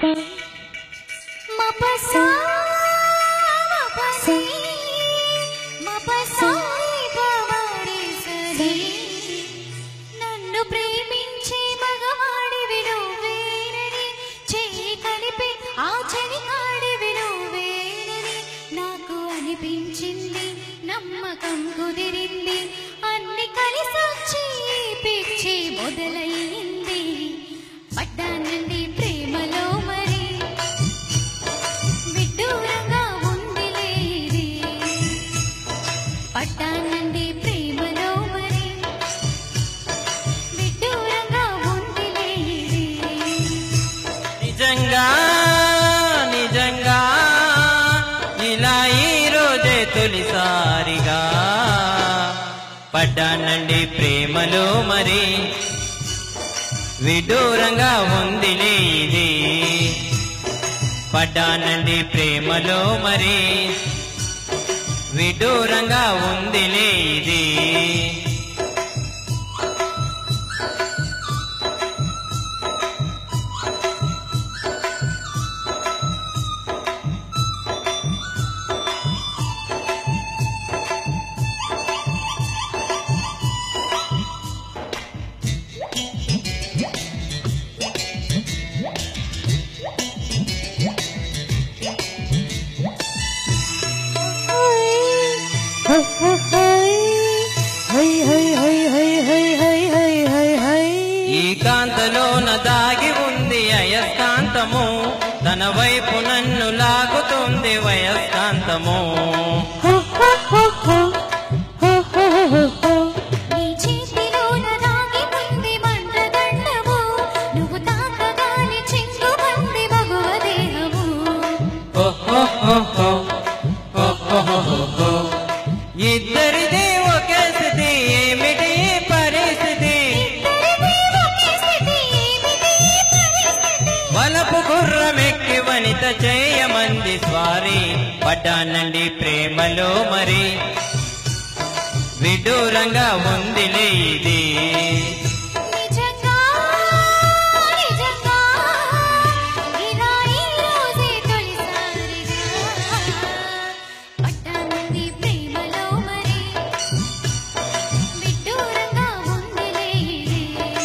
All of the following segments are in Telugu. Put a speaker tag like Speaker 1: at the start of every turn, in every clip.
Speaker 1: మపసా మపసి మపసాయి భవరిసరి నన్ను ప్రేమించే మగవాడివి నువ్వేనని చెయ్యి కలిపి ఆ చలికాడివి నువ్వేనని నాకు అనిపించింది నమ్మకం కుదిరింది అన్ని కలిసొచ్చి ఈ పిచ్చి మొదలయ్యింది పడ్డానండి ప్రేమలో మరి విడ్డూరంగా ఉందిలే ఇది పడ్డానండి ప్రేమలో మరి విడ్డూరంగా ఉందిలే ఇది
Speaker 2: నిజంగా నిజంగా ఇలా ఈ రోజే తొలిసారిగా పడ్డానండి ప్రేమలో మరి విడూరంగా ఉందిలే ఇది పడ్డానండి ప్రేమలో మరి విడూరంగా ఉందిలే ఇది ఈ కాంతలోన దాగి ఉంది అయస్కాంతము తన వైపు నన్ను లాగుతుంది వయస్కాంతము
Speaker 1: నీ చేతిలోన దాగి ఉంది మండదండము నువ్వు తాకగానే చెంగుమంది మగువ దేహము
Speaker 2: ఓహోహోహో, ఓహోహోహో. ఇద్దరిది ఒకే స్థితి ఏమిటి ఈ పరిస్థితి
Speaker 1: ఇద్దరిది ఒకే స్థితి, ఏమిటి ఈ పరిస్థితి?
Speaker 2: వలపు గుర్రమెక్కి వనిత చేయమంది స్వారీ పడ్డానండి ప్రేమలో మరి విడూరంగా ఉందిలే ఇది
Speaker 1: నిజంగా నిజంగా ఇలా ఈ రోజే తొలిసారిగా పడ్డానంది ప్రేమలో మరి విడ్డూరంగా ఉందిలే ఇది.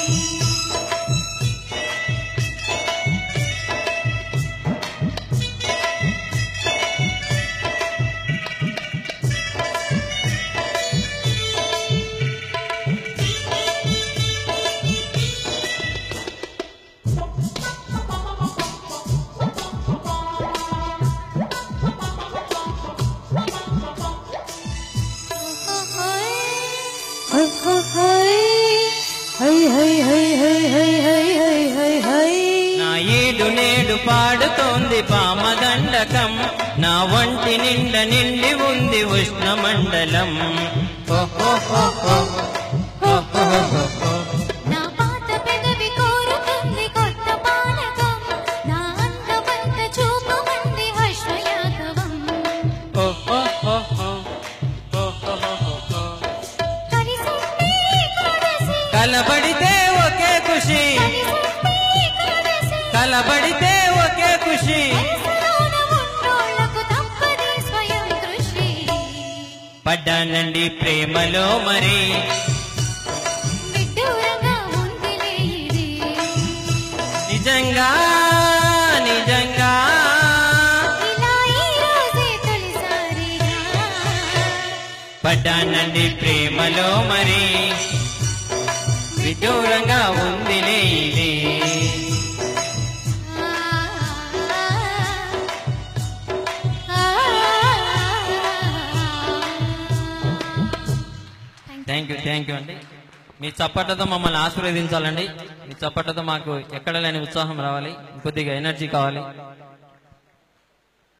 Speaker 2: నా ఈడు నేడు పాడుతోంది పామదండకం నా వంటి నిండ నిండి ఉంది ఉష్ణమండలం ఓహోహోహో, ఓహోహోహో.
Speaker 1: నా పాత పెదవి కోరుతుంది కొత్త పానకం నా అందమంత చూపమంది హర్షయాగవం
Speaker 2: ఓహోహోహో, ఓహోహోహో.
Speaker 1: కలిసండి కలిసి
Speaker 2: కలబడితే ఒకే ఖుషి
Speaker 1: కలిసండి కలిసి
Speaker 2: కలబడితే ఒకే ఖుషి
Speaker 1: మనసులోన ఉన్నోళ్ళకు తప్పది స్వయం కృషి
Speaker 2: పడ్డానండి ప్రేమలో మరి
Speaker 1: విడ్డూరంగా ఉందిలే ఇది
Speaker 2: నిజంగా నిజంగా
Speaker 1: ఇలా ఈ రోజే తొలిసారిగా
Speaker 2: పడ్డానండి ప్రేమలో మరి విదూరంగా ఉందిలే ఇది థ్యాంక్ యూ థ్యాంక్ యూ అండి మీ చప్పట్లతో మమ్మల్ని ఆశీర్వదించాలండి మీ చప్పట్లతో మాకు ఎక్కడ లేని ఉత్సాహం రావాలి కొద్దిగా ఎనర్జీ కావాలి